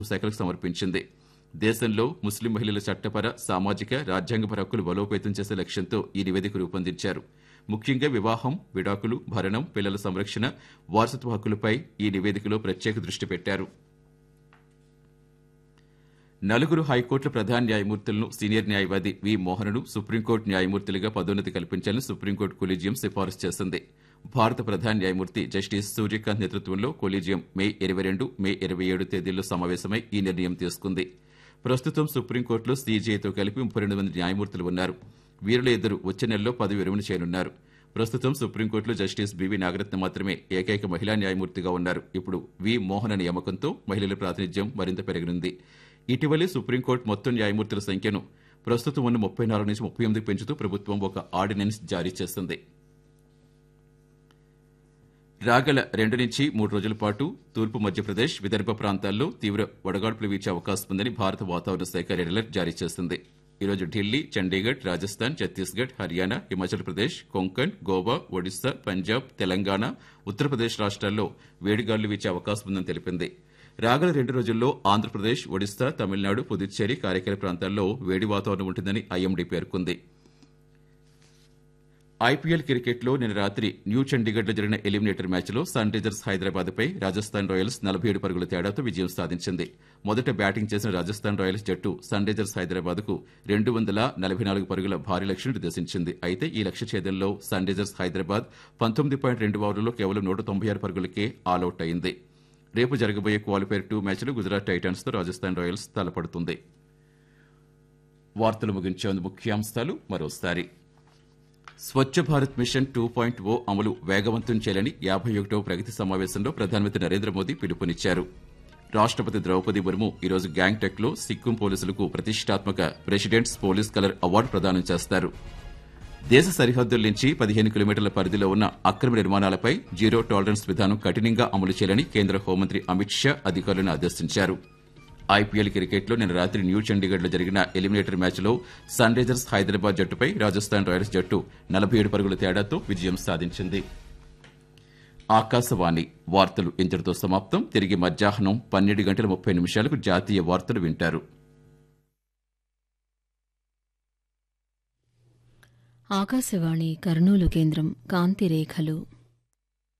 శాఖలకు సమర్పించింది దేశంలో ముస్లిం మహిళల చట్టపర సామాజిక రాజ్యాంగపర హక్కులు బలోపేతం చేసే లక్ష్యంతో ఈ నివేదిక రూపొందించారు ముఖ్యంగా వివాహం విడాకులు భరణం పిల్లల సంరక్షణ వారసత్వ హక్కులపై ఈ నివేదికలో ప్రత్యేక దృష్టి పెట్టారు నలుగురు హైకోర్టుల ప్రధాన న్యాయమూర్తులను సీనియర్ న్యాయవాది వి మోహన్ను సుప్రీంకోర్టు న్యాయమూర్తులుగా పదోన్నతి కల్పించాలని సుప్రీంకోర్టు కొలీజియం సిఫారసు చేసింది భారత ప్రధాన న్యాయమూర్తి జస్టిస్ సూర్యకాంత్ నేతృత్వంలో కొలీజియం మే ఇరవై రెండు మే ఇరవై ఏడు తేదీల్లో సమావేశమై ఈ నిర్ణయం తీసుకుంది ప్రస్తుతం సుప్రీంకోర్టులో సీజేతో కలిపి ముప్పై రెండు మంది న్యాయమూర్తులు ఉన్నారు వీరిలో ఇద్దరు వచ్చే నెలలో పదవి విరమణ చేయనున్నారు ప్రస్తుతం సుప్రీంకోర్టులో జస్టిస్ బివి నాగరత్న మాత్రమే ఏకైక మహిళా న్యాయమూర్తిగా ఉన్నారు ఇప్పుడు వి మోహన్ నియామకంతో మహిళల ప్రాతినిధ్యం మరింత పెరగనుంది ఇటీవలే సుప్రీంకోర్టు మొత్తం న్యాయమూర్తుల సంఖ్యను ప్రస్తుతం ఉన్న ముప్పై నాలుగు నుంచి ముప్పై ఎనిమిది పెంచుతూ ప్రభుత్వం ఒక ఆర్డినెన్స్ జారీ చేసింది రాగల రెండు నుంచి మూడు రోజుల పాటు తూర్పు మధ్యప్రదేశ్ విదర్భ ప్రాంతాల్లో తీవ్ర వడగాడ్పులు వీచే అవకాశం ఉందని భారత వాతావరణ శాఖ రెడ్ అలర్ట్ జారీ చేసింది ఈరోజు ఢిల్లీ చండీగఢ్ రాజస్థాన్ ఛత్తీస్గఢ్ హర్యానా హిమాచల్ ప్రదేశ్ కొంకణ్ గోవా ఒడిశా పంజాబ్ తెలంగాణ ఉత్తరప్రదేశ్ రాష్ట్రాల్లో వేడిగాలు వీచే అవకాశం ఉందని తెలిపింది రాగల రెండు రోజుల్లో ఆంధ్రప్రదేశ్ ఒడిశా తమిళనాడు పుదుచ్చేరి కారైకాల ప్రాంతాల్లో వేడి వాతావరణం ఉంటుందని ఐఎండీ పేర్కొంది ఐపీఎల్ క్రికెట్లో నిన్న రాత్రి న్యూ చండీగఢ్లో జరిగిన ఎలిమినేటర్ మ్యాచ్లో సన్ రైజర్స్ హైదరాబాద్పై రాజస్థాన్ రాయల్స్ నలభై ఏడు పరుగుల తేడాతో విజయం సాధించింది మొదట బ్యాటింగ్ చేసిన రాజస్థాన్ రాయల్స్ జట్టు సన్ రైజర్స్ హైదరాబాద్కు రెండు వందల నలభై నాలుగు పరుగుల భారీ లక్ష్యం నిర్దేశించింది అయితే ఈ లక్ష్య ఛేదంలో సన్ రైజర్స్ హైదరాబాద్ పంతొమ్మిది పాయింట్ రెండు ఓవర్లలో కేవలం నూట తొంభై ఆరు పరుగులకే ఆలౌట్ అయింది రేపు జరగబోయే క్వాలిఫైర్ టూ మ్యాచ్లు గుజరాత్ టైటాన్స్తో రాజస్థాన్ రాయల్స్ తలపడుతుంది వార్తలు ముగించే ముఖ్యాంశాలు మరోసారి Swachh Bharat mission two point O అమలు వేగవంతం చేయాలని యాభై ఒకటవ ప్రగతి సమావేశంలో ప్రధానమంత్రి నరేంద్ర మోదీ పిలుపునిచ్చారు రాష్టపతి ద్రౌపది ముర్ము ఈరోజు గ్యాంగ్టక్ లో సిక్కిం పోలీసులకు ప్రతిష్టాత్మక ప్రెసిడెంట్స్ పోలీస్ కలర్ అవార్డు ప్రదానం చేస్తారు దేశ సరిహద్దుల నుంచి పదిహేను కిలోమీటర్ల పరిధిలో ఉన్న అక్రమ నిర్మాణాలపై జీరో టాలరెన్స్ విధానం కఠినంగా అమలు చేయాలని కేంద్ర హోంమంత్రి అమిత్ షా అధికారులను ఆదేశించారు ఐపీఎల్ క్రికెట్లో నిన్న రాత్రి న్యూ చండీగఢ్లో జరిగిన ఎలిమినేటర్ మ్యాచ్లో సన్ రైజర్స్ హైదరాబాద్ జట్టుపై రాజస్థాన్ రాయల్స్ జట్టు నలభై ఏడు పరుగుల తేడాతో విజయం సాధించింది ఆకాశవాణి వార్తలు ఇంతటితో సమాప్తం తిరిగి మధ్యాహ్నం పన్నెండు గంటల ముప్పై నిమిషాలకు జాతీయ వార్తలు వింటారు ఆకాశవాణి కర్నూలు కేంద్రం కాంతి రేఖలు